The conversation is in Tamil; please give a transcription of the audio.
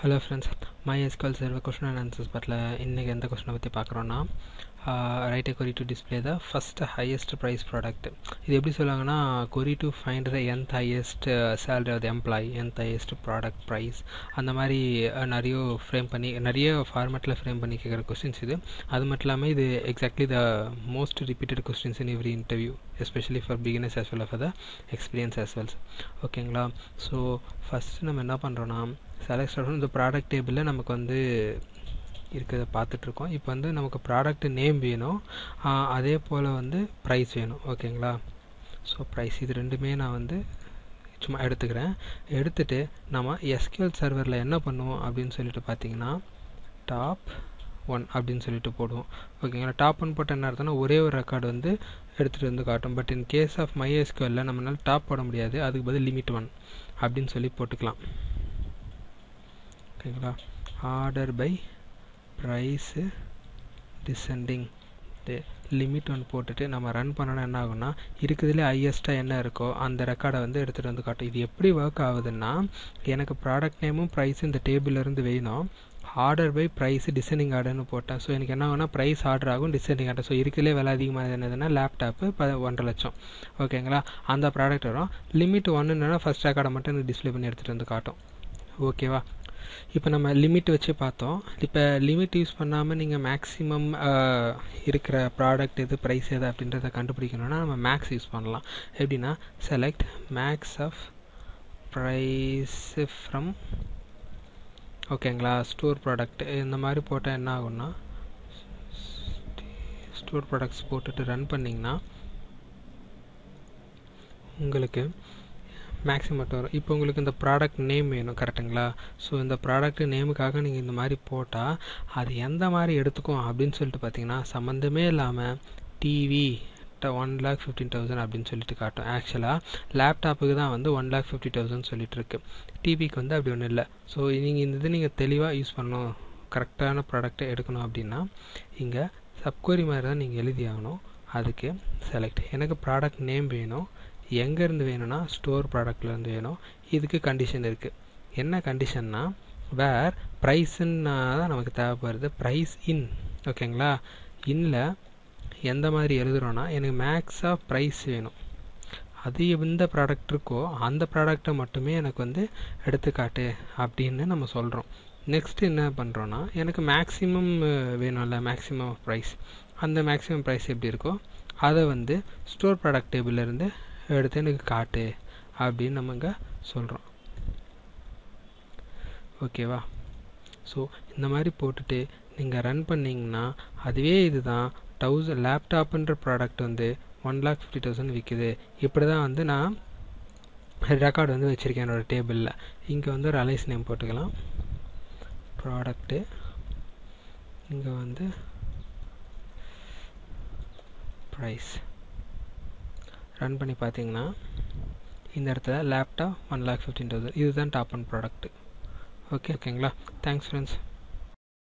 hello friends my SQL server question and answers பட்டில் இன்றைக்கி எந்த கொஷினை பற்றி பார்க்குறோன்னா write a query to display the first highest price product இது எப்படி சொல்லுவாங்கன்னா query to find the nth highest salary of the employee nth highest product price அந்த மாதிரி நிறைய ஃப்ரேம் பண்ணி நிறைய ஃபார்மேட்டில் ஃப்ரேம் பண்ணி கேட்குற கொஸ்டின்ஸ் இது அது மட்டும் இல்லாமல் இது exactly the most repeated questions in every interview especially for beginners as well for the experience as wells ஓகேங்களா ஸோ ஃபஸ்ட்டு நம்ம என்ன பண்ணுறோன்னா செலக்ட் ஆகும் இந்த ப்ராடக்ட் டேபிளில் நமக்கு வந்து இருக்கிறத பார்த்துட்ருக்கோம் இப்போ வந்து நமக்கு ப்ராடக்ட் நேம் வேணும் அதே போல் வந்து ப்ரைஸ் வேணும் ஓகேங்களா ஸோ ப்ரைஸ் இது ரெண்டுமே நான் வந்து சும்மா எடுத்துக்கிறேன் எடுத்துகிட்டு நம்ம எஸ்கியூஎல் சர்வரில் என்ன பண்ணுவோம் அப்படின்னு சொல்லிட்டு பார்த்தீங்கன்னா டாப் ஒன் அப்படின்னு சொல்லிட்டு போடுவோம் ஓகேங்களா டாப் ஒன் போட்ட என்ன அர்த்தம்னா ஒரே ஒரு ரெக்கார்டு வந்து எடுத்துகிட்டு வந்து காட்டும் but in case of my எஸ்கியூஎல்ல நம்மளால் டாப் போட முடியாது அதுக்கு பதில் லிமிட் ஒன் அப்படின்னு சொல்லி போட்டுக்கலாம் ஓகேங்களா order by price descending limit ஒன்று போட்டுட்டு நம்ம ரன் பண்ணோன்னா என்ன ஆகும்னா இருக்கிறதுலே ஹையஸ்ட்டாக என்ன இருக்கோ அந்த ரெக்கார்டை வந்து எடுத்துகிட்டு வந்து காட்டும் இது எப்படி ஒர்க் ஆகுதுன்னா எனக்கு ப்ராடக்ட் நேமும் ப்ரைஸும் இந்த டேபிள்லேருந்து வேணும் ஆர்டர் பை ப்ரைஸ் டிசைனிங் ஆர்டர்னு போட்டேன் ஸோ எனக்கு என்ன ஆகும்னா ப்ரைஸ் ஆர்டர் ஆகும் டிசைனிங் ஆர்டர் ஸோ இருக்கிறதுலே விலை அதிகமாக என்னதுன்னா லேப்டாப்பு ப ஒன்றரை லட்சம் ஓகேங்களா அந்த ப்ராடக்ட் வரும் லிமிட் ஒன்றுனா ஃபஸ்ட் ரெக்கார்டை மட்டும் எனக்கு டிஸ்பிளே பண்ணி எடுத்துகிட்டு வந்து காட்டும் ஓகேவா இப்போ நம்ம லிமிட் வச்சு பார்த்தோம் இப்போ லிமிட் யூஸ் பண்ணாமல் நீங்கள் மேக்ஸிமம் இருக்கிற ப்ராடக்ட் எது ப்ரைஸ் எது அப்படின்றத கண்டுபிடிக்கணும்னா நம்ம மேக்ஸ் யூஸ் பண்ணலாம் எப்படின்னா select max of price from ஓகேங்களா ஸ்டோர் ப்ராடக்ட் இந்த மாதிரி போட்டால் என்ன ஆகும்னா ஸ்டோர் ப்ராடக்ட்ஸ் போட்டுட்டு ரன் பண்ணிங்கன்னா உங்களுக்கு மேக்ஸிமம் மட்டும் வரும் இப்போ உங்களுக்கு இந்த ப்ராடக்ட் நேம் வேணும் கரெக்டுங்களா ஸோ இந்த ப்ராடக்ட் நேமுக்காக நீங்கள் இந்த மாதிரி போட்டால் அது எந்த மாதிரி எடுத்துக்கும் அப்படின்னு சொல்லிட்டு பார்த்தீங்கன்னா சம்மந்தமே இல்லாமல் TV one lakh fifteen thousand அப்படின்னு சொல்லிட்டு காட்டும் ஆக்சுவலாக லேப்டாப்புக்கு தான் வந்து ஒன் லேக் ஃபிஃப்டி தௌசண்ட் சொல்லிட்டு இருக்கு டிவிக்கு வந்து அப்படி ஒன்றும் இல்லை ஸோ நீங்கள் இந்த இது நீங்கள் தெளிவாக யூஸ் பண்ணணும் கரெக்டான ப்ராடக்ட்டை எடுக்கணும் அப்படின்னா இங்கே சப்கொரி மாதிரி தான் நீங்கள் எழுதி ஆகணும் அதுக்கு செலக்ட் எனக்கு ப்ராடக்ட் நேம் வேணும் எங்கேருந்து வேணும்னா ஸ்டோர் ப்ராடக்ட்லேருந்து வேணும் இதுக்கு கண்டிஷன் இருக்குது என்ன கண்டிஷன்னா வேர் ப்ரைஸுன்னா தான் நமக்கு தேவைப்படுது ப்ரைஸ் இன் ஓகேங்களா இன்னில் எந்த மாதிரி எழுதுகிறோன்னா எனக்கு மேக்ஸ் ஆஃப் ப்ரைஸ் வேணும் அது எந்த ப்ராடக்ட் இருக்கோ அந்த ப்ராடக்டை மட்டுமே எனக்கு வந்து எடுத்துக்காட்டு அப்படின்னு நம்ம சொல்கிறோம் நெக்ஸ்ட் என்ன பண்ணுறோன்னா எனக்கு மேக்ஸிமம் வேணும்ல மேக்ஸிமம் ப்ரைஸ் அந்த மேக்ஸிமம் ப்ரைஸ் எப்படி இருக்கோ அதை வந்து ஸ்டோர் ப்ராடக்ட் டேபிள்லேருந்து எடுத்து எனக்கு காட்டு அப்படின்னு நம்ம இங்கே சொல்கிறோம் ஓகேவா ஸோ இந்த மாதிரி போட்டுட்டு நீங்கள் ரன் பண்ணிங்கன்னா அதுவே இதுதான் தௌசண்ட் லேப்டாப்புன்ற ப்ராடக்ட் வந்து ஒன் லேக் ஃபிஃப்டி தௌசண்ட் விற்குது இப்படி தான் வந்து நான் ரெக்கார்டு வந்து வச்சுருக்கேன் என்னோடய டேபிளில் இங்கே வந்து ஒரு அலைஸ் நேம் போட்டுக்கலாம் ப்ராடக்ட்டு இங்கே வந்து ப்ரைஸ் ரன் பண்ணி பார்த்தீங்கன்னா இந்த இடத்துல laptop one lakh fifteen thousand இதுதான் டாப் ஒன் ப்ராடக்ட்டு ஓகே ஓகேங்களா தேங்க்ஸ் ஃப்ரெண்ட்ஸ்